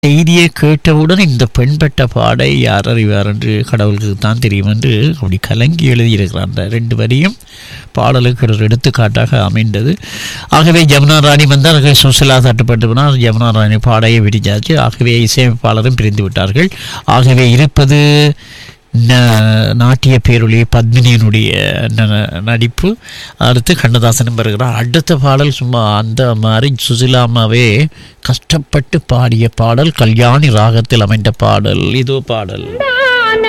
செய்தியை கேட்டவுடன் இந்த பெண்பட்ட பாடை யார் அறிவார் என்று கடவுளுக்கு தான் தெரியும் என்று அப்படி கலங்கி எழுதியிருக்கிறார் அந்த ரெண்டு வரியும் பாடலுக்கு ஒரு எடுத்துக்காட்டாக அமைந்தது ஆகவே ஜமுனா ராணி வந்தால் சுசிலா தட்டுப்பட்டு போனால் ஜமுனா ராணி பாடையை விரிஞ்சாச்சு ஆகவே இசையமைப்பாளரும் பிரிந்து விட்டார்கள் ஆகவே இருப்பது ந- நாட்டிய பேரொளி பத்மினியினுடைய ந- நடிப்பு அடுத்து கண்ணதாசனும் வருகிறார் அடுத்த பாடல் சும்மா அந்த மாதிரி சுசிலாமாவே கஷ்டப்பட்டு பாடிய பாடல் கல்யாணி ராகத்தில் அமைந்த பாடல் இதோ பாடல்